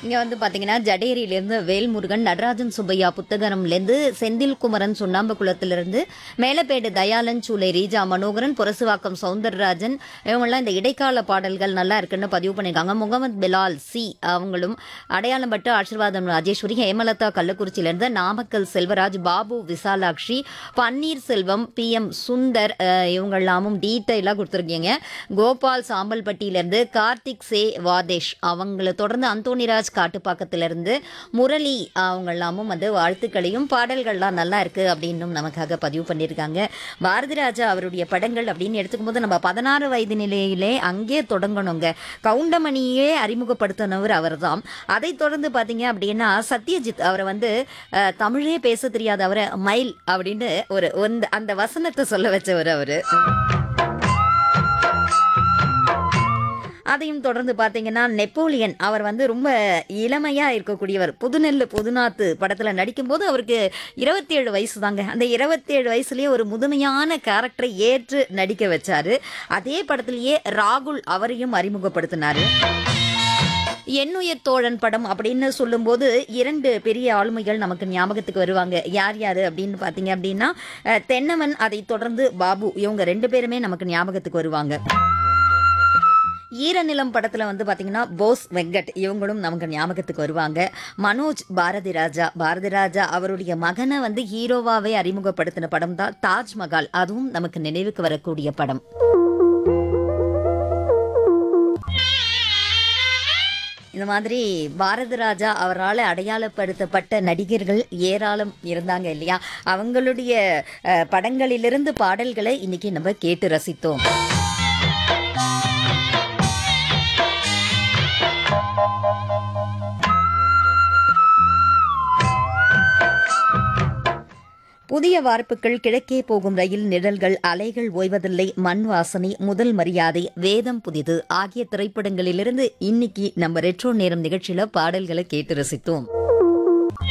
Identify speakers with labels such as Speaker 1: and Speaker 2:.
Speaker 1: இங்க வந்து பாத்தீங்கன்னா ஜடேரியிலிருந்து வேல்முருகன் நடராஜன் சுப்பையா புத்தகரம்லேருந்து செந்தில் குமரன் சுண்ணாம்பகுளத்திலிருந்து மேலப்பேடு தயாளன் சூலை ரீஜா மனோகரன் புரசுவாக்கம் சவுந்தரராஜன் இவங்கெல்லாம் இந்த இடைக்கால பாடல்கள் நல்லா இருக்குன்னு பதிவு பண்ணியிருக்காங்க முகமது பிலால் சி அவங்களும் அடையாளம் பட்டு ஆசீர்வாதம் ராஜேஸ்வரி ஹேமலதா கள்ளக்குறிச்சியிலிருந்து நாமக்கல் செல்வராஜ் பாபு விசாலாட்சி பன்னீர் செல்வம் பி எம் சுந்தர் அஹ், இவங்கெல்லாமும் டீட்டெயிலாக கொடுத்துருக்கீங்க கோபால் சாம்பல்பட்டியிலிருந்து கார்த்திக் சே வாதேஷ் அவங்கள தொடர்ந்து அந்தோனிராஜ் காட்டுப்பாக்கத்திலிருந்து முரளி அவங்க எல்லாமும் வந்து வாழ்த்துக்களையும் பாடல்கள்லாம் நல்லா இருக்கு அப்படின்னும் நமக்காக பதிவு பண்ணியிருக்காங்க பாரதி ராஜா அவருடைய படங்கள் அப்படின்னு எடுத்துக்கும்போது நம்ம பதினாறு வயது நிலையிலே அங்கே தொடங்கணுங்க கவுண்டமணியே அறிமுகப்படுத்தினவர் அவர்தான் அதைத் தொடர்ந்து பார்த்தீங்க அப்படின்னா சத்யஜித் அவரை வந்து அஹ், தமிழே பேச தெரியாத அவரை மைல் அப்படின்னு ஒரு அந்த- அந்த வசனத்தை சொல்ல வச்சவர் அவரு அதையும் தொடர்ந்து பார்த்தீங்கன்னா நெப்போலியன் அவர் வந்து ரொம்ப இளமையா இருக்கக்கூடியவர் புதுநெல்லு புதுநாத்து படத்துல நடிக்கும்போது அவருக்கு இருபத்தி ஏழு வயசு தாங்க அந்த இருபத்தி ஏழு வயசுலயே ஒரு முதுமையான கேரக்டரை ஏற்று நடிக்க வச்சாரு அதே படத்திலேயே ராகுல் அவரையும் அறிமுகப்படுத்தினாரு எண்ணுயிர் தோழன் படம் அப்படின்னு சொல்லும்போது இரண்டு பெரிய ஆளுமைகள் நமக்கு ஞாபகத்துக்கு வருவாங்க யார் யார் அப்படின்னு பார்த்தீங்க அப்படின்னா அஹ், தென்னவன் அதைத் தொடர்ந்து பாபு இவங்க ரெண்டு பேருமே நமக்கு ஞாபகத்துக்கு வருவாங்க ஈரநிலம் படத்துல வந்து பாத்தீங்கன்னா போஸ் வெங்கட் இவங்களும் நமக்கு ஞாபகத்துக்கு வருவாங்க மனோஜ் பாரதி ராஜா பாரதி ராஜா அவருடைய மகனை வந்து ஹீரோவாவே அறிமுகப்படுத்தின படம் தான் தாஜ்மஹால் அதுவும் நமக்கு நினைவுக்கு வரக்கூடிய படம் இந்த மாதிரி பாரதி ராஜா அவரால் அடையாளப்படுத்தப்பட்ட நடிகர்கள் ஏராளம் இருந்தாங்க இல்லையா அவங்களுடைய அஹ், படங்களிலிருந்து பாடல்களை இன்னைக்கு நம்ம கேட்டு ரசித்தோம் புதிய வார்ப்புகள் கிழக்கே போகும் ரயில் நிழல்கள் அலைகள் ஓய்வதில்லை மண் வாசனை முதல் மரியாதை வேதம் புதிது ஆகிய திரைப்படங்களிலிருந்து இன்னைக்கு நம்ம ரெட்ரோ நேரம் நிகழ்ச்சியில பாடல்களை கேட்டு ரசித்தோம்